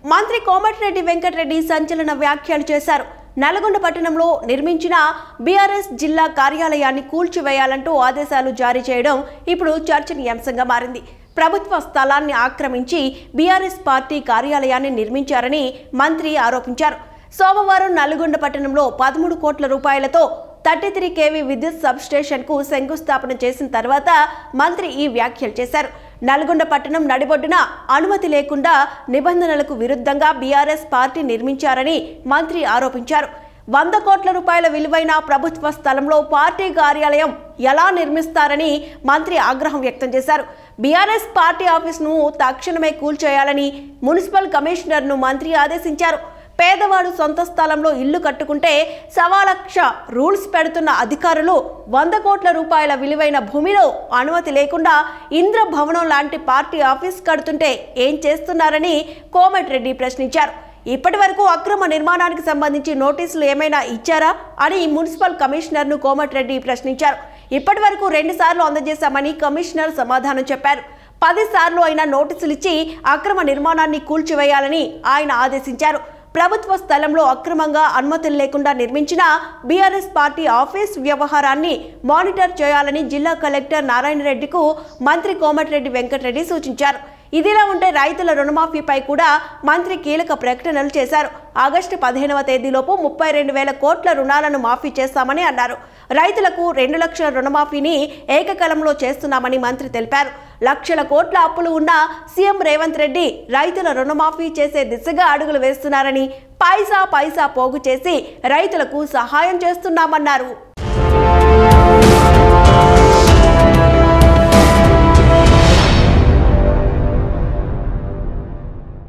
మంత్రి కోమటిరెడ్డి వెంకటరెడ్డి సంచలన వ్యాఖ్యలు చేశారు నల్గొండ పట్టణంలో నిర్మించిన బీఆర్ఎస్ జిల్లా కార్యాలయాన్ని కూల్చివేయాలంటూ ఆదేశాలు జారీ చేయడం ఇప్పుడు చర్చనీయాంశంగా మారింది ప్రభుత్వ స్థలాన్ని ఆక్రమించి బీఆర్ఎస్ పార్టీ కార్యాలయాన్ని నిర్మించారని మంత్రి ఆరోపించారు సోమవారం నల్గొండ పట్టణంలో పదమూడు కోట్ల రూపాయలతో థర్టీ త్రీ కేవీ విద్యుత్ సబ్స్టేషన్ కు శంకుస్థాపన చేసిన తర్వాత మంత్రి ఈ వ్యాఖ్యలు చేశారు నల్గొండ పట్టణం నడిబొడ్డున అనుమతి లేకుండా నిబంధనలకు విరుద్ధంగా బీఆర్ఎస్ పార్టీ నిర్మించారని మంత్రి ఆరోపించారు వంద కోట్ల రూపాయల విలువైన ప్రభుత్వ స్థలంలో పార్టీ కార్యాలయం ఎలా నిర్మిస్తారని మంత్రి ఆగ్రహం వ్యక్తం చేశారు బీఆర్ఎస్ పార్టీ ఆఫీసును తక్షణమే కూల్చేయాలని మున్సిపల్ కమిషనర్ను మంత్రి ఆదేశించారు పేదవాడు సొంత స్థలంలో ఇల్లు కట్టుకుంటే సవా లక్ష రూల్స్ పెడుతున్న అధికారులు వంద కోట్ల రూపాయల విలువైన భూమిలో అనుమతి లేకుండా ఇంద్ర భవనం లాంటి పార్టీ ఆఫీస్ కడుతుంటే ఏం చేస్తున్నారని కోమటిరెడ్డి ప్రశ్నించారు ఇప్పటి వరకు అక్రమ నిర్మాణానికి సంబంధించి నోటీసులు ఏమైనా ఇచ్చారా అని మున్సిపల్ కమిషనర్ను కోమటిరెడ్డి ప్రశ్నించారు ఇప్పటి వరకు రెండు సార్లు అందజేశామని కమిషనర్ సమాధానం చెప్పారు పది సార్లు అయినా నోటీసులు ఇచ్చి అక్రమ నిర్మాణాన్ని కూల్చివేయాలని ఆయన ఆదేశించారు ప్రభుత్వ స్థలంలో అక్రమంగా అనుమతులు లేకుండా నిర్మించిన బీఆర్ఎస్ పార్టీ ఆఫీస్ వ్యవహారాన్ని మానిటర్ చేయాలని జిల్లా కలెక్టర్ నారాయణ రెడ్డికు మంత్రి కోమటిరెడ్డి వెంకటరెడ్డి సూచించారు ఇదిలా ఉంటే రైతుల రుణమాఫీపై కూడా మంత్రి కీలక ప్రకటనలు చేశారు ఆగస్టు పదిహేనవ తేదీలోపు ముప్పై రెండు వేల కోట్ల రుణాలను మాఫీ చేస్తామని అన్నారు రైతులకు రెండు లక్షల రుణమాఫీని ఏకకాలంలో చేస్తున్నామని మంత్రి తెలిపారు లక్షల కోట్ల అప్పులు ఉన్న సీఎం రేవంత్ రెడ్డి రైతుల రుణమాఫీ చేసే దిశగా అడుగులు వేస్తున్నారని పైసా పైసా పోగు చేసి రైతులకు సహాయం చేస్తున్నామన్నారు